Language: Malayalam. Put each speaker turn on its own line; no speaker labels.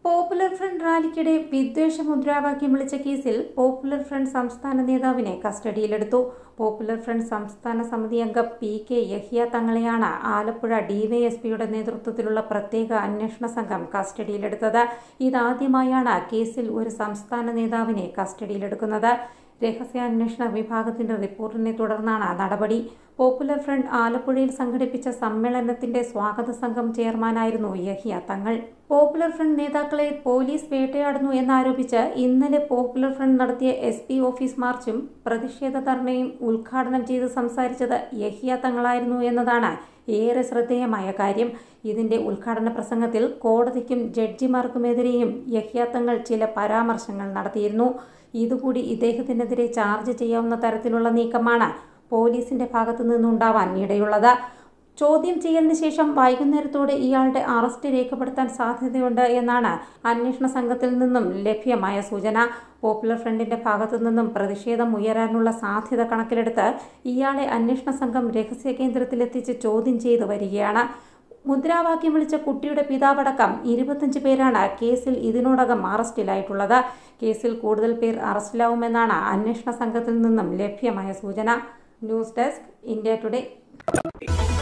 പോപ്പുലർ ഫ്രണ്ട് റാലിക്കിടെ വിദ്വേഷ മുദ്രാവാക്യം വിളിച്ച കേസിൽ പോപ്പുലർ ഫ്രണ്ട് സംസ്ഥാന നേതാവിനെ കസ്റ്റഡിയിലെടുത്തു പോപ്പുലർ ഫ്രണ്ട് സംസ്ഥാന സമിതി അംഗം പി കെ യഹിയ തങ്ങളെയാണ് ആലപ്പുഴ ഡിവൈഎസ്പിയുടെ നേതൃത്വത്തിലുള്ള പ്രത്യേക അന്വേഷണ സംഘം കസ്റ്റഡിയിലെടുത്തത് ഇതാദ്യമായാണ് കേസിൽ ഒരു സംസ്ഥാന നേതാവിനെ കസ്റ്റഡിയിലെടുക്കുന്നത് രഹസ്യാന്വേഷണ വിഭാഗത്തിന്റെ റിപ്പോർട്ടിനെ തുടർന്നാണ് നടപടി പോപ്പുലർ ഫ്രണ്ട് ആലപ്പുഴയിൽ സംഘടിപ്പിച്ച സമ്മേളനത്തിന്റെ സ്വാഗത സംഘം ചെയർമാനായിരുന്നു യഹിയ തങ്ങൾ പോപ്പുലർ ഫ്രണ്ട് നേതാക്കളെ പോലീസ് വേട്ടയാടുന്നു എന്നാരോപിച്ച് ഇന്നലെ പോപ്പുലർ ഫ്രണ്ട് നടത്തിയ എസ് പി ഓഫീസ് മാർച്ചും പ്രതിഷേധ ധർണയും ഉദ്ഘാടനം ചെയ്ത് സംസാരിച്ചത് യഹിയ തങ്ങളായിരുന്നു എന്നതാണ് ഏറെ ശ്രദ്ധേയമായ കാര്യം ഇതിന്റെ ഉദ്ഘാടന പ്രസംഗത്തിൽ കോടതിക്കും ജഡ്ജിമാർക്കുമെതിരെയും യഹ്യ തങ്ങൾ ചില പരാമർശങ്ങൾ നടത്തിയിരുന്നു ഇതുകൂടി ഇദ്ദേഹത്തിനെതിരെ ചാർജ് ചെയ്യാവുന്ന തരത്തിലുള്ള നീക്കമാണ് പോലീസിന്റെ ഭാഗത്തു നിന്നുണ്ടാവാൻ ഇടയുള്ളത് ചോദ്യം ചെയ്യലിന് ശേഷം വൈകുന്നേരത്തോടെ ഇയാളുടെ അറസ്റ്റ് രേഖപ്പെടുത്താൻ സാധ്യതയുണ്ട് എന്നാണ് അന്വേഷണ സംഘത്തിൽ നിന്നും ലഭ്യമായ സൂചന പോപ്പുലർ ഫ്രണ്ടിന്റെ ഭാഗത്തു നിന്നും പ്രതിഷേധം ഉയരാനുള്ള സാധ്യത കണക്കിലെടുത്ത് ഇയാളെ അന്വേഷണ സംഘം രഹസ്യ കേന്ദ്രത്തിലെത്തിച്ച് ചോദ്യം ചെയ്തു വരികയാണ് മുദ്രാവാക്യം വിളിച്ച കുട്ടിയുടെ പിതാവടക്കം ഇരുപത്തഞ്ച് പേരാണ് കേസിൽ ഇതിനോടകം അറസ്റ്റിലായിട്ടുള്ളത് കേസിൽ കൂടുതൽ പേർ അറസ്റ്റിലാവുമെന്നാണ് അന്വേഷണ സംഘത്തിൽ നിന്നും ലഭ്യമായ സൂചന ന്യൂസ് ഡെസ്ക് ഇന്ത്യ ടുഡേ